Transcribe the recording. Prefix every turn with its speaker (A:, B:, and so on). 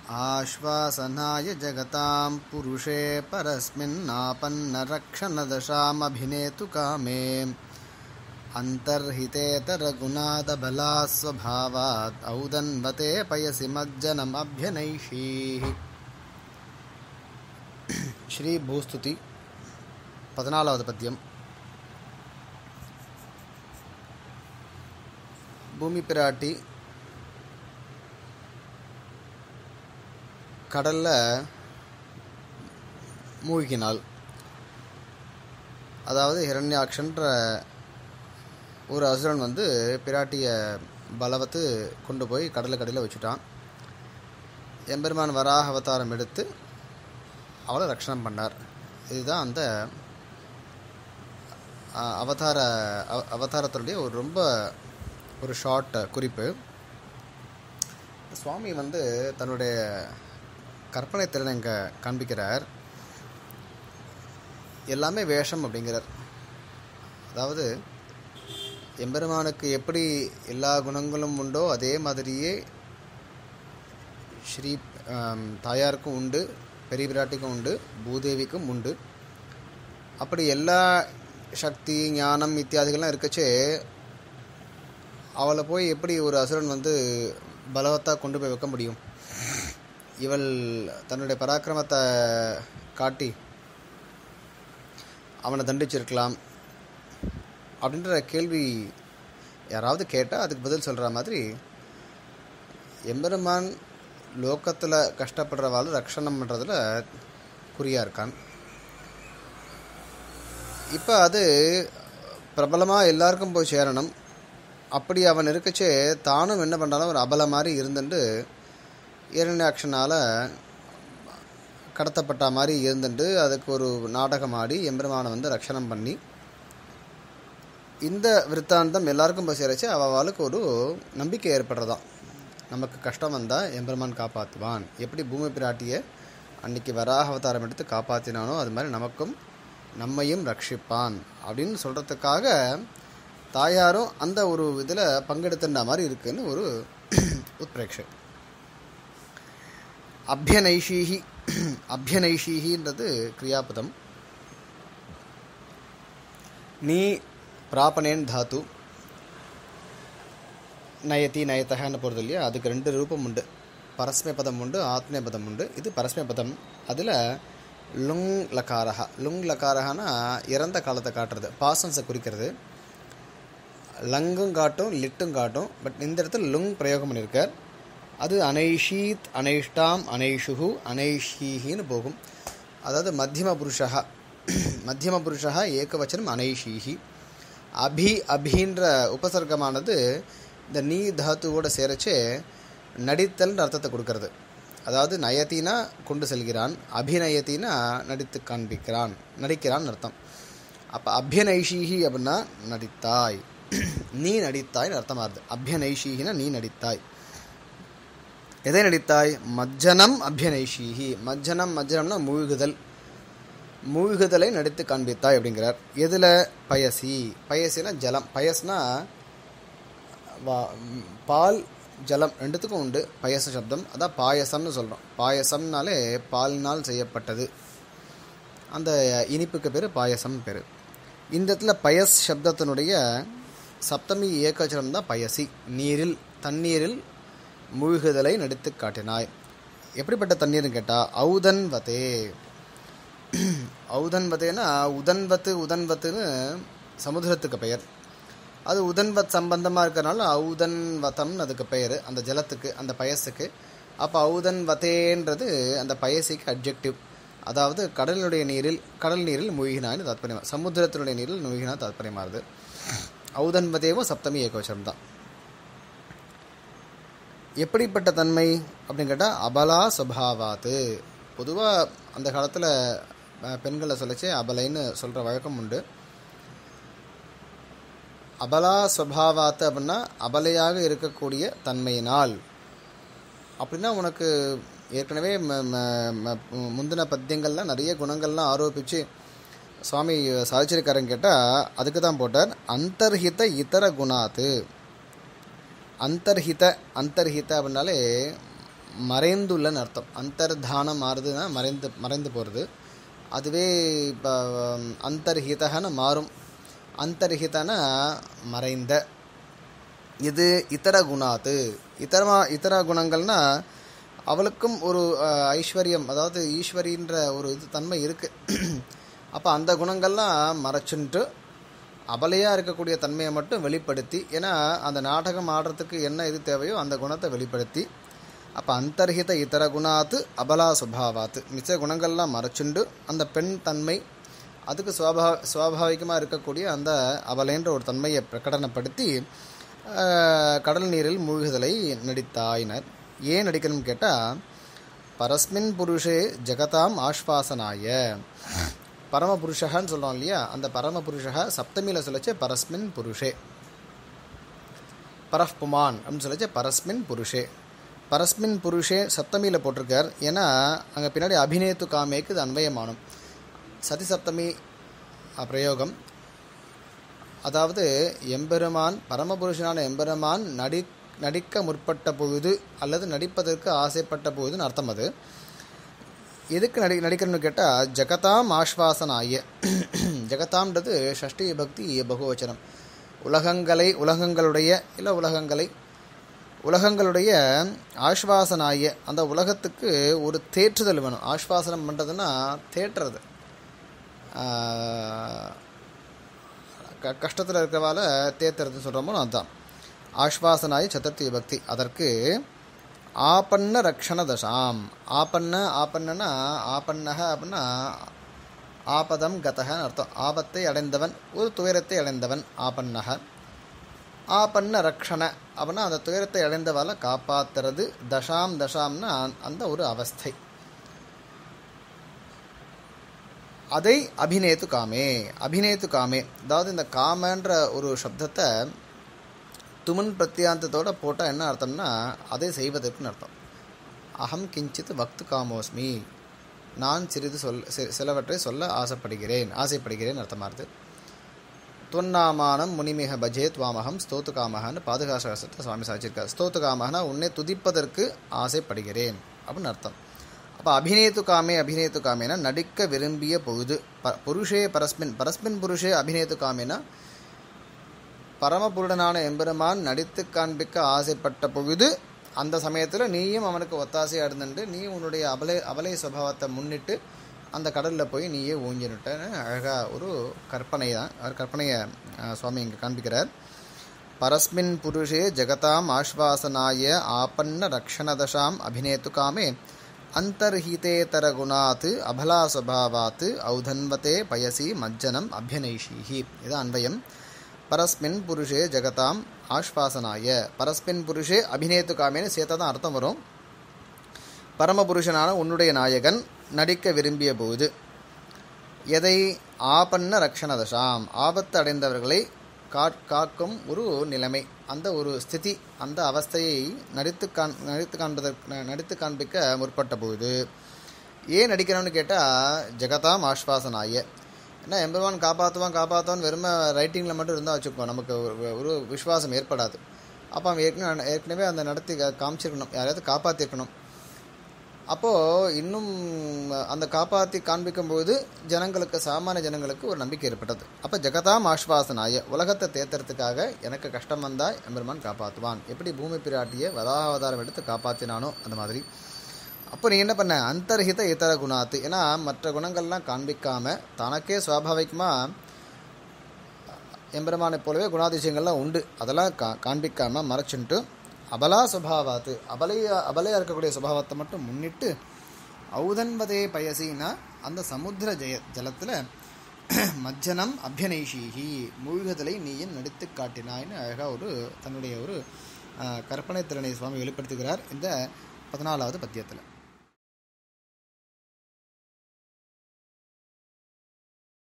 A: आश्वासनाय जगतां पुरुषे परस्मिन्नापन्नरक्षणदशामभिनेतु कामे अन्तर्हितेतरगुणादबलास्वभावात् औदन्वते पयसि मज्जनमभ्यनैषीः श्रीभूस्तुति பதினாலாவது பத்தியம் பூமி பிராட்டி கடல்ல மூழ்கினாள் அதாவது ஹிரண்யாக்ஷன்ற ஒரு அசுரன் வந்து பிராட்டிய பலவத்து கொண்டு போய் கடலுக்கு அடியில் வச்சுட்டான் எம்பெருமான் வராக அவதாரம் எடுத்து அவளை ரக்ஷணம் பண்ணார் இதுதான் அந்த அஹ், அவதார அவ- அவதாரத்தினுடைய ஒரு ரொம்ப ஒரு ஷார்ட் குறிப்பு சுவாமி வந்து தன்னுடைய கற்பனை திறனை இங்கே காண்பிக்கிறார் எல்லாமே வேஷம் அப்படிங்கிறார் அதாவது எம்பெருமானுக்கு எப்படி எல்லா குணங்களும் உண்டோ அதே மாதிரியே ஸ்ரீ ஆம், தாயாருக்கும் உண்டு பெரிய பிராட்டிக்கும் உண்டு பூதேவிக்கும் உண்டு அப்படி எல்லா சக்தி ஞானம் இத்தியாதிகள்லாம் இருக்கச்சே அவளை போய் எப்படி ஒரு அசுரன் வந்து பலவத்தாக கொண்டு போய் வைக்க முடியும் இவள் தன்னுடைய பராக்கிரமத்தை காட்டி அவனை தண்டிச்சிருக்கலாம் அப்படின்ற கேள்வி யாராவது கேட்டால் அதுக்கு பதில் சொல்கிற மாதிரி எம்பெருமான் லோக்கத்தில் கஷ்டப்படுறவாள் ரக்ஷணம் பண்ணுறதுல குறியாக இருக்கான் இப்போ அது பிரபலமாக எல்லாருக்கும் போய் சேரணும் அப்படி அவன் இருக்கச்சே தானும் என்ன பண்ணுறாலும் ஒரு அபல மாதிரி இருந்துட்டு இரண்யாக்ஷனால் கடத்தப்பட்ட மாதிரி இருந்துட்டு அதுக்கு ஒரு நாடகம் ஆடி எம்பெருமானை வந்து ரக்ஷணம் பண்ணி இந்த விற்த்தாந்தம் எல்லாருக்கும் போய் சேரச்சு அவளுக்கு ஒரு நம்பிக்கை ஏற்படுறதாம் நமக்கு கஷ்டம் வந்தால் எம்பெருமான் காப்பாற்றுவான் எப்படி பூமி பிராட்டியை அன்னைக்கு வராக அவதாரம் எடுத்து காப்பாற்றினானோ அது மாதிரி நமக்கும் நம்மையும் ரட்சிப்பான் அப்படின்னு சொல்கிறதுக்காக தாயாரும் அந்த ஒரு இதில் பங்கெடுத்துட்ட மாதிரி இருக்குன்னு ஒரு உத்பிரேட்சை அபியனைஷீஹி அபியனைஷீஹின்றது கிரியாபதம் நீ பிராபனேன் தாத்து நயதி நயத்தகன்னு போகிறது இல்லையா அதுக்கு ரெண்டு ரூபம் உண்டு பரஸ்மை பதம் உண்டு ஆத்மே பதம் உண்டு இது பரஸ்மை பதம் அதில் லுங் லகாரஹா லுங் லகாரஹானா இறந்த காலத்தை காட்டுறது பாசன்ஸை குறிக்கிறது லங்கும் காட்டும் லிட்டும் காட்டும் பட் இந்த இடத்துல லுங் பிரயோகம் பண்ணியிருக்கார் அது அனைஷீத் அனைஷ்டாம் அனைஷுகு அனைஷீஹின்னு போகும் அதாவது மத்தியம புருஷா மத்தியம புருஷா ஏகவச்சனம் அனைஷீஹி அபி அபின்ற உபசர்க்கமானது இந்த நீ தாத்துவோட சேரச்சே நடித்தல்ன்ற அர்த்தத்தை கொடுக்கறது அதாவது நயத்தினா கொண்டு செல்கிறான் அபிநயத்தினா நடித்து காண்பிக்கிறான் நடிக்கிறான் அர்த்தம் அப்போ அபியனைஷீஹி அப்படின்னா நடித்தாய் நீ நடித்தாய்னு அர்த்தமாகுது அபியனைஷீஹினா நீ நடித்தாய் எதை நடித்தாய் மஜ்ஜனம் அபியனைஷீஹி மஜ்ஜனம் மஜ்ஜனம்னா மூழ்குதல் மூழ்குதலை நடித்து காண்பித்தாய் அப்படிங்கிறார் எதில் பயசி பயசினா ஜலம் பயஸ்னா வா- ம், பால் ஜலம் ரெண்டுத்துக்கும் உண்டு பயச சப்தம் அதான் பாயசம்னு சொல்கிறோம் பாயசம்னாலே பாலினால் செய்யப்பட்டது அந்த இனிப்புக்கு பேர் பாயசம் பேர் இந்த இடத்துல பயஸ் சப்தத்தினுடைய சப்தமி ஏகச்சரம் தான் பயசி நீரில் தண்ணீரில் மூழ்குதலை நடித்து காட்டினாய் எப்படிப்பட்ட தண்ணீர்னு கேட்டால் ஔதன்வதே ஔதன்வதேனா உதன்வத்து உதன்வத்துன்னு சமுத்திரத்துக்கு பெயர் அது உதன்வத் சம்பந்தமாக இருக்கிறனால ஔதன்வதம்னு அதுக்கு பெயர் அந்த ஜலத்துக்கு அந்த பயசுக்கு அப்போ ஔதன்வதேன்றது அந்த பயசிக்கு அப்ஜெக்டிவ் அதாவது கடலினுடைய நீரில் கடல் நீரில் மூழ்கினான்னு தாத்பரியம் சமுத்திரத்தினுடைய நீரில் மூழ்கினா தாத்பரியமாகுது ஔதன்வதேவும் சப்தமி ஏகவச்சரம் தான் எப்படிப்பட்ட தன்மை அப்படின்னு கேட்டால் அபலா சுபாவாத்து பொதுவாக அந்த காலத்தில் பெண்களை சொல்லிச்சு அபலைன்னு சொல்கிற வழக்கம் உண்டு அபலா சுபாவாத்து அப்படின்னா அபலையாக இருக்கக்கூடிய தன்மையினால் அப்படின்னா உனக்கு ஏற்கனவே ம- ம- ம- முந்தின பத்தியங்கள்லாம் நிறைய குணங்கள்லாம் ஆரோபித்து சுவாமி சாதிச்சிருக்காருன்னு கேட்டால் அதுக்கு தான் போட்டார் அந்தர்ஹித இதர குணாத்து அந்தர்ஹித அந்தர்ஹித அப்படின்னாலே மறைந்துள்ளன்னு அர்த்தம் அந்தர்தானம் மாறுதுன்னா மறைந்து மறைந்து போகிறது அதுவே இப்போ அந்தர்ஹிதன்னு மாறும் அந்தர்ஹிதனா மறைந்த இது இதர குணாத்து இதரமா இதர குணங்கள்னா அவளுக்கும் ஒரு அஹ், ஐஸ்வர்யம் அதாவது ஈஸ்வரின்ற ஒரு இது தன்மை இருக்குது அப்போ அந்த குணங்கள்லாம் மறைச்சுன்ட்டு அபலையாக இருக்கக்கூடிய தன்மையை மட்டும் வெளிப்படுத்தி ஏன்னா அந்த நாடகம் ஆடுறதுக்கு என்ன இது தேவையோ அந்த குணத்தை வெளிப்படுத்தி அப்போ அந்தர்ஹித இதர குணாத்து அபலா சுபாவாத்து மிச்ச குணங்கள்லாம் மறைச்சுண்டு அந்த பெண் தன்மை அதுக்கு சுவாபா சுவாபாவிகமாக இருக்கக்கூடிய அந்த அபலைன்ற ஒரு தன்மையை பிரகடனப்படுத்தி ஆஹ், கடல் நீரில் மூழ்குதலை நடித்தாயினர் ஏன் நடிக்கணும்னு கேட்டால் பரஸ்மின் புருஷே ஜெகதாம் ஆஸ்வாசனாய பரமபுருஷகன்னு சொல்கிறோம் இல்லையா அந்த பரமபுருஷக சப்தமியில் சொல்லச்சு பரஸ்மின் புருஷே பரஃப் புமான் அப்படின்னு சொல்லச்சு பரஸ்மின் புருஷே பரஸ்மின் புருஷே சப்தமியில் போட்டிருக்கார் ஏன்னா அங்கே பின்னாடி அபிநேத்து காமேக்கு இது அன்வயமானம் சதி சப்தமி அஹ், பிரயோகம் அதாவது எம்பெருமான் பரமபுருஷனான எம்பெருமான் நடி நடிக்க முற்பட்ட பொழுது அல்லது நடிப்பதற்கு ஆசைப்பட்ட பொழுதுன்னு அர்த்தம் அது எதுக்கு நடி நடிக்கிறன்னு கேட்டால் ஜெகதாம் ஆஸ்வாசனாய ஜெகதாம்ன்றது ஷஷ்டி பக்தி பகுவச்சனம் உலகங்களை உலகங்களுடைய இல்லை உலகங்களை உலகங்களுடைய ஆஸ்வாசனாய அந்த உலகத்துக்கு ஒரு தேற்றுதல் வேணும் ஆஸ்வாசனம் பண்ணுறதுன்னா தேற்றுறது ஆஹ், க கஷ்டத்தில் இருக்கிறவால தேத்துறதுன்னு சொல்கிறோமோ அதுதான் ஆஸ்வாசனாய சதுர்த்தி பக்தி அதற்கு ஆபன்ன ரக்ஷண தசாம் ஆபன்ன ஆபன்னனா ஆபன்னக அப்படின்னா ஆபதம் கதகன்னு அர்த்தம் ஆபத்தை அடைந்தவன் ஒரு துயரத்தை அடைந்தவன் ஆபன்னக ஆபன்ன ரக்ஷண அப்படின்னா அந்த துயரத்தை அடைந்தவால காப்பாத்துறது தசாம் தசாம்னா அந்த ஒரு அவஸ்தை அதை அபிநேத்து காமே அபிநேத்து காமே அதாவது இந்த காமன்ற ஒரு சப்தத்தை துமன் பிரத்யாந்தத்தோட போட்டால் என்ன அர்த்தம்னா அதை செய்வதற்குன்னு அர்த்தம் அகம் கிஞ்சித் வக்து காமோஸ்மி நான் சிறிது சொல் சி- சிலவற்றை சொல்ல ஆசைப்படுகிறேன் ஆசைப்படுகிறேன் அர்த்தமாகுது துவன்னாமானம் முனிமிக பஜே துவாமகம் ஸ்தோத்து காமகன்னு பாதுகாசகசத்தை சுவாமி சாச்சிருக்கார் ஸ்தோத்து காமகனா உன்னை துதிப்பதற்கு ஆசைப்படுகிறேன் அப்படின்னு அர்த்தம் அப்போ அபிநேத்து காமே அபிநேத்து காமேனா நடிக்க விரும்பிய பொழுது ப புருஷே பரஸ்மின் பரஸ்மின் புருஷே அபிநேத்து காமேனா பரமபுருடனான எம்பெருமான் நடித்து காண்பிக்க ஆசைப்பட்ட பொழுது அந்த சமயத்தில் நீயும் அவனுக்கு ஒத்தாசையாக இருந்துட்டு நீ உன்னுடைய அபலை அபலை சுபாவத்தை முன்னிட்டு அந்த கடலில் போய் நீயே ஊஞ்சினுட்டன்னு அழகாக ஒரு கற்பனை தான் அவர் கற்பனையை அஹ், சுவாமி இங்கே காண்பிக்கிறார் பரஸ்மின் புருஷே ஜெகதாம் ஆஸ்வாசனாய ஆபன்ன ரக்ஷணதசாம் அபிநேத்து காமே அந்தர்ஹிதேதர குணாத் அபலா சுபாவாத் ஔதன்வதே பயசி மஜ்ஜனம் அபியனைஷீஹி இது அன்வயம் பரஸ்மின் புருஷே ஜெகதாம் ஆஸ்வாசனாய பரஸ்மின் புருஷே அபிநேத்து காமேன்னு சேர்த்தா தான் அர்த்தம் வரும் பரமபுருஷனான உன்னுடைய நாயகன் நடிக்க விரும்பிய போது எதை ஆபன்ன ரக்ஷணதசாம் ஆபத்து அடைந்தவர்களை காட் காக்கும் ஒரு நிலைமை அந்த ஒரு ஸ்திதி அந்த அவஸ்தையை நடித்து காண் நடித்து காண்பதற்கு ந- நடித்து காண்பிக்க முற்பட்ட போது ஏன் நடிக்கிறோன்னு கேட்டால் ஜெகதாம் ஆஸ்வாசனாய ஏன்னா எம்பெருமான் காப்பாற்றுவான் காப்பாற்றுவான் வெறும ரைட்டிங்கில் மட்டும் இருந்தால் வச்சுக்கோ நமக்கு ஒரு ஒரு விசுவாசம் ஏற்படாது அப்போ அவன் ஏற்கனவே ஏற்கனவே அந்த நடத்தி கா- காமிச்சிருக்கணும் யாரையாவது காப்பாற்றிருக்கணும் அப்போது இன்னும் அந்த காப்பாற்றி காண்பிக்கும்போது ஜனங்களுக்கு சாமானிய ஜனங்களுக்கு ஒரு நம்பிக்கை ஏற்பட்டது அப்போ ஜெகதாம் ஆஸ்வாசனாய உலகத்தை தேத்துறதுக்காக எனக்கு கஷ்டம் வந்தால் எம்பெருமான் காப்பாற்றுவான் எப்படி பூமி பிராட்டியை வராவதாரம் எடுத்து காப்பாற்றினானோ அந்த மாதிரி அப்போ நீ என்ன பண்ண அந்தர்ஹித இதர குணாத்து ஏன்னா மற்ற குணங்கள்லாம் காண்பிக்காம தனக்கே சுவாபாவிகமாக எம்பெருமானைப் போலவே குணாதிசயங்கள்லாம் உண்டு அதெல்லாம் கா காண்பிக்காம மறைச்சுன்ட்டு அபலா சுபாவாத்து அபலைய அபலையாக இருக்கக்கூடிய சுபாவத்தை மட்டும் முன்னிட்டு ஔதன்வதே பயசின்னா அந்த சமுத்திர ஜெய ஜலத்தில் மஜ்ஜனம் அபியனைஷீஹி மூழ்குதலை நீயும் நடித்து காட்டினாய்னு அழகாக ஒரு தன்னுடைய ஒரு அஹ், கற்பனை திறனை சுவாமி வெளிப்படுத்துகிறார் இந்த பதினாலாவது பத்தியத்தில்